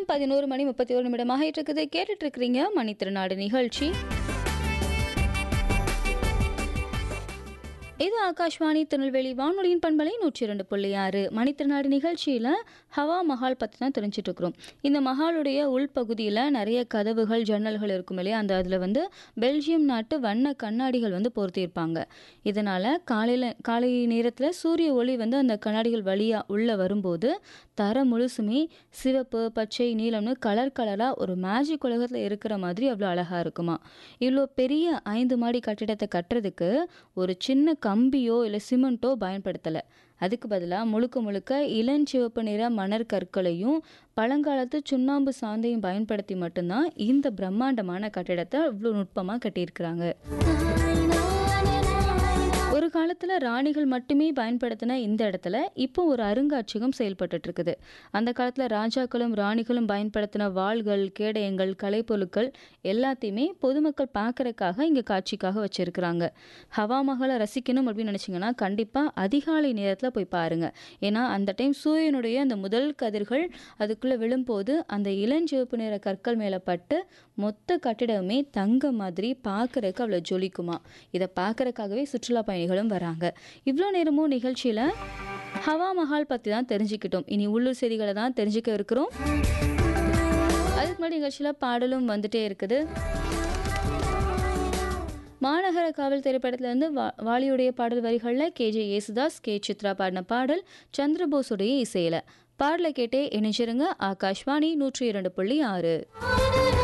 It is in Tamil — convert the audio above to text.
பதினோரு மணி முப்பத்தி ஒரு நிமிடமாக இருக்குது கேட்டுட்டு இருக்கிறீங்க மணித்திருநாடு நிகழ்ச்சி இது ஆகாஷ்வாணி திருநெல்வேலி வானொலியின் பண்பலை நூற்றி இரண்டு புள்ளி ஆறு மணித்திருநாடு நிகழ்ச்சியில் ஹவா மஹால் பற்றி தான் தெரிஞ்சுட்டு இருக்கிறோம் இந்த மஹாலுடைய உள்பகுதியில் நிறைய கதவுகள் ஜன்னல்கள் இருக்கும் இல்லையா அந்த அதில் வந்து பெல்ஜியம் நாட்டு வண்ண கண்ணாடிகள் வந்து பொருத்தியிருப்பாங்க இதனால் காலையில் காலை நேரத்தில் சூரிய ஒளி வந்து அந்த கண்ணாடிகள் வழியாக உள்ளே வரும்போது தரம் முழுசுமே சிவப்பு பச்சை நீலம்னு கலர் கலராக ஒரு மேஜிக் உலகத்தில் இருக்கிற மாதிரி அவ்வளோ அழகாக இருக்குமா இவ்வளோ பெரிய ஐந்து மாடி கட்டிடத்தை கட்டுறதுக்கு ஒரு சின்ன கம்பியோ இல்லை சிமெண்ட்டோ பயன்படுத்தலை அதுக்கு பதிலாக முழுக்க முழுக்க இளஞ்சிவப்பு நிற மணற் கற்களையும் பழங்காலத்து சுண்ணாம்பு சாந்தையும் பயன்படுத்தி மட்டும்தான் இந்த பிரம்மாண்டமான கட்டிடத்தை இவ்வளோ நுட்பமாக கட்டியிருக்கிறாங்க ஒரு காலத்தில் ராணிகள் மட்டுமே பயன்படுத்தின இந்த இடத்துல இப்போ ஒரு அருங்காட்சியகம் செயல்பட்டுட்டு இருக்குது அந்த காலத்தில் ராஜாக்களும் ராணிகளும் பயன்படுத்தின வாள்கள் கேடயங்கள் கலைப்பொருட்கள் எல்லாத்தையுமே பொதுமக்கள் பார்க்கறக்காக இங்கே காட்சிக்காக வச்சுருக்கிறாங்க ஹவா மகளை ரசிக்கணும் அப்படின்னு நினச்சிங்கன்னா கண்டிப்பாக அதிகாலை நேரத்தில் போய் பாருங்கள் ஏன்னா அந்த டைம் சூரியனுடைய அந்த முதல் கதிர்கள் அதுக்குள்ளே விழும்போது அந்த இளஞ்சிவப்பு நிற கற்கள் மேலே பட்டு மொத்த கட்டிடமே தங்க மாதிரி பார்க்கறதுக்கு அவ்வளோ ஜொலிக்குமா இதை பார்க்கறக்காகவே சுற்றுலா பயணிகளும் வராங்க இவ்வளோ நேரமும் நிகழ்ச்சியில் ஹவா மஹால் பற்றி தான் தெரிஞ்சுக்கிட்டோம் இனி உள்ளூர் செய்திகளை தான் தெரிஞ்சுக்க இருக்கிறோம் அதுக்கு முன்னாடி நிகழ்ச்சியில் பாடலும் வந்துட்டே இருக்குது மாநகர காவல் திரைப்படத்திலேருந்து வா வாலியுடைய பாடல் வரிகளில் கேஜே யேசுதாஸ் கே சித்ரா பாடின பாடல் சந்திரபோஸுடைய இசையில் பாடலை கேட்டே இணைஞ்சிருங்க ஆகாஷ்வாணி நூற்றி இரண்டு புள்ளி ஆறு